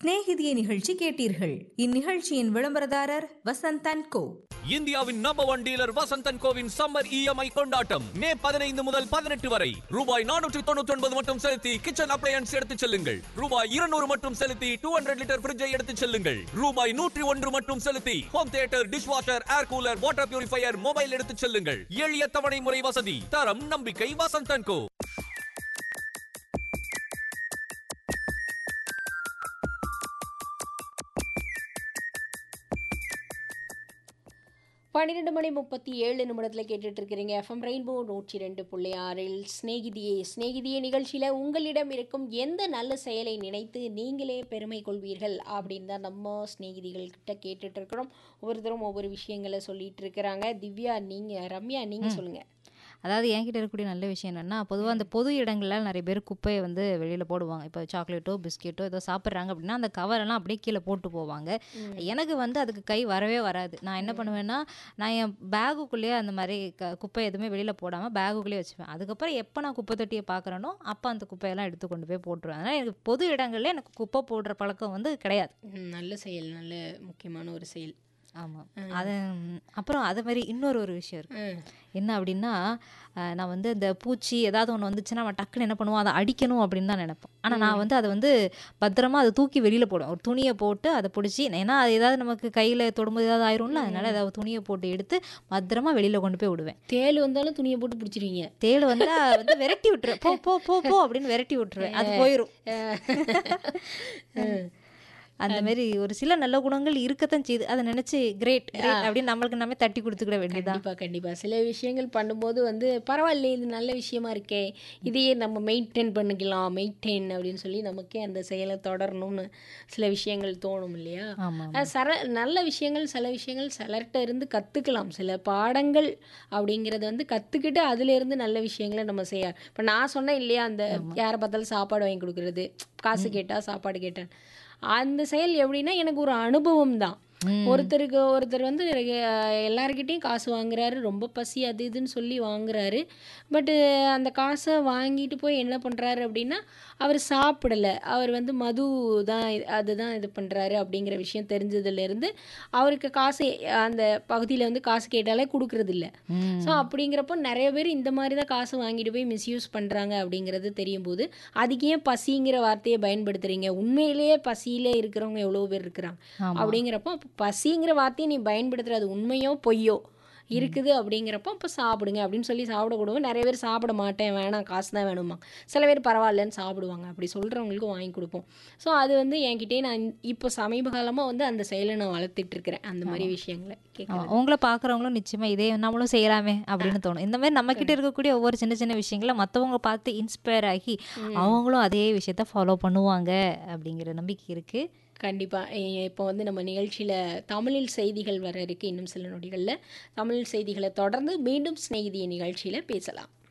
சிநேகிதிய நிகழ்ச்சி கேட்டீர்கள் இந்நிகழ்ச்சியின் விளம்பரதாரர் வசந்த் அண்ட் கோ இந்தியாவின் நம்பர் ஒன் டீலர் வசந்தன் கோவின் சம்மர் இஎம்ஐ கொண்டாட்டம் மே பதினைந்து முதல் பதினெட்டு வரை ரூபாய் நானூற்றி தொண்ணூற்றி ஒன்பது மட்டும் செலுத்தி கிச்சன் அப்ளையன்ஸ் எடுத்துச் செல்லுங்கள் ரூபாய் இருநூறு மட்டும் செலுத்தி டூ ஹண்ட்ரட் லிட்டர் ஃபிரிட்ஜை எடுத்துச் செல்லுங்கள் ரூபாய் நூற்றி ஒன்று மட்டும் செலுத்தி home theatre dish washer air cooler water purifier mobile எடுத்துச் செல்லுங்கள் எளிய தவணை முறை வசதி தரம் நம்பிக்கை வசந்தன் கோ பன்னிரெண்டு மணி முப்பத்தி ஏழு நிமிடத்தில் கேட்டுட்டு இருக்கிறீங்க எஃப்எம் ரெயின்போ நூற்றி ரெண்டு புள்ளி ஆறில் ஸ்நேகிதியே ஸ்நேகிதியே நிகழ்ச்சியில் உங்களிடம் இருக்கும் எந்த நல்ல செயலை நினைத்து நீங்களே பெருமை கொள்வீர்கள் அப்படின்னு தான் நம்ம ஸ்நேகிதிகள் கிட்ட கேட்டுட்டு இருக்கிறோம் ஒவ்வொருத்தரும் ஒவ்வொரு விஷயங்களை சொல்லிட்டு இருக்கிறாங்க திவ்யா நீங்கள் ரம்யா நீங்கள் சொல்லுங்கள் அதாவது என்கிட்ட இருக்கக்கூடிய நல்ல விஷயம் என்னன்னா பொதுவாக அந்த பொது இடங்கள்ல நிறைய பேர் குப்பையை வந்து வெளியில் போடுவாங்க இப்போ சாக்லேட்டோ பிஸ்கெட்டோ ஏதோ சாப்பிட்றாங்க அப்படின்னா அந்த கவரெல்லாம் அப்படியே கீழே போட்டு போவாங்க எனக்கு வந்து அதுக்கு கை வரவே வராது நான் என்ன பண்ணுவேன்னா நான் என் பேகுக்குள்ளேயே அந்த மாதிரி க குப்பை எதுவுமே வெளியில் போடாமல் பேகுக்குள்ளேயே வச்சுப்பேன் அதுக்கப்புறம் எப்போ நான் குப்பை தொட்டியை பார்க்குறேனோ அப்போ அந்த குப்பையெல்லாம் எடுத்து கொண்டு போய் போட்டுருவேன் அதனால் எனக்கு பொது இடங்கள்ல எனக்கு குப்பை போடுற பழக்கம் வந்து கிடையாது ம், நல்ல செயல் நல்ல முக்கியமான ஒரு செயல் ஆமாம் அது ம், அப்புறம் அது மாதிரி இன்னொரு ஒரு விஷயம் இருக்கு ம். என்ன அப்படின்னா அஹ், நான் வந்து இந்த பூச்சி ஏதாவது ஒன்று வந்துச்சுன்னா நம்ம டக்குன்னு என்ன பண்ணுவோம் அதை அடிக்கணும் அப்படின்னு தான் நினைப்பேன் ஆனால் நான் வந்து அதை வந்து பத்திரமா அதை தூக்கி வெளியில் போடுவேன் ஒரு துணியை போட்டு அதை பிடிச்சி ஏன்னா அது ஏதாவது நமக்கு கையில் தொடும்போது ஏதாவது ஆயிரும்ல அதனால ஏதாவது துணியை போட்டு எடுத்து பத்திரமா வெளியில் கொண்டு போய் விடுவேன் தேள் வந்தாலும் துணியை போட்டு பிடிச்சிருவீங்க தேள் வந்து வந்து விரட்டி விட்டுருவேன் போ போ போ போ அப்படின்னு விரட்டி விட்டுருவேன் அது போயிடும் அந்த மாதிரி ஒரு சில நல்ல குணங்கள் இருக்கத்தான் செய்யுது அதை நினைச்சு கிரேட் கிரேட் அப்படின்னு நம்மளுக்கு நம்ம தட்டி கொடுத்துக்கிட வேண்டியதுதான் கண்டிப்பா கண்டிப்பா சில விஷயங்கள் பண்ணும்போது வந்து பரவாயில்ல இது நல்ல விஷயமா இருக்கே இதையே நம்ம மெயின்டைன் பண்ணிக்கலாம் மெயின்டைன் அப்படின்னு சொல்லி நமக்கே அந்த செயலை தொடரணும்னு சில விஷயங்கள் தோணும் இல்லையா ஆமா அது சர நல்ல விஷயங்கள் சில விஷயங்கள் சிலர்கிட்ட இருந்து கற்றுக்கலாம் சில பாடங்கள் அப்படிங்கிறத வந்து கற்றுக்கிட்டு அதுலேருந்து நல்ல விஷயங்களை நம்ம செய்ய இப்போ நான் சொன்னேன் இல்லையா அந்த யாரை பார்த்தாலும் சாப்பாடு வாங்கி கொடுக்குறது காசு கேட்டால் சாப்பாடு கேட்டேன் அந்த செயல் எப்படின்னா எனக்கு ஒரு அனுபவம் தான் ஒருத்தருக்கு ஒருத்தர் வந்து அஹ், எல்லார்கிட்டயும் காசு வாங்குறாரு ரொம்ப பசி அது இதுன்னு சொல்லி வாங்குறாரு பட்டு அந்த காசை வாங்கிட்டு போய் என்ன பண்ணுறாரு அப்படின்னா அவர் சாப்பிடலை அவர் வந்து மது தான் இது- அதுதான் இது பண்ணுறாரு அப்படிங்கிற விஷயம் தெரிஞ்சதுலேருந்து அவருக்கு காசு அந்த பகுதியில் வந்து காசு கேட்டாலே கொடுக்கறது இல்ல ஸோ அப்படிங்கிறப்போ நிறைய பேர் இந்த மாதிரி தான் காசு வாங்கிட்டு போய் மிஸ்யூஸ் பண்ணுறாங்க அப்படிங்கிறது தெரியும் போது அதுக்கு ஏன் பசிங்கிற வார்த்தையை பயன்படுத்துறீங்க உண்மையிலேயே பசியிலே இருக்கிறவங்க எவ்வளோ பேர் இருக்கிறாங்க ஆமா. அப்படிங்கிறப்போ அப்ப பசிங்கிற வார்த்தையை நீ பயன்படுத்துறது அது உண்மையோ பொய்யோ இருக்குது அப்படிங்கிறப்போ அப்போ சாப்பிடுங்க அப்படின்னு சொல்லி சாப்பிடக்கூடாது நிறைய பேர் சாப்பிட மாட்டேன் வேணாம் காசு தான் வேணுமா சில பேர் பரவாயில்லன்னு சாப்பிடுவாங்க அப்படி சொல்கிறவங்களுக்கு வாங்கி கொடுப்போம் ஸோ அது வந்து என்கிட்டயே நான் இப்போ சமீப காலமாக வந்து அந்த செயலை நான் வளர்த்துட்டு இருக்கிறேன் அந்த மாதிரி விஷயங்களை ஆமா, கேட்குறேன் உங்களை பார்க்குறவங்களும் நிச்சயமா இதே நம்மளும் செய்யலாமே அப்படின்னு தோணும் இந்த மாதிரி நம்ம கிட்ட இருக்கக்கூடிய ஒவ்வொரு சின்ன சின்ன விஷயங்களை மற்றவங்க பார்த்து இன்ஸ்பயர் ஆகி அவங்களும் அதே விஷயத்த ஃபாலோ பண்ணுவாங்க அப்படிங்கிற நம்பிக்கை இருக்கு கண்டிப்பாக இப்போ வந்து நம்ம நிகழ்ச்சியில் தமிழில் செய்திகள் வர இருக்கு இன்னும் சில நொடிகளில் தமிழ் செய்திகளை தொடர்ந்து மீண்டும் சிநேகிதிய நிகழ்ச்சியில் பேசலாம்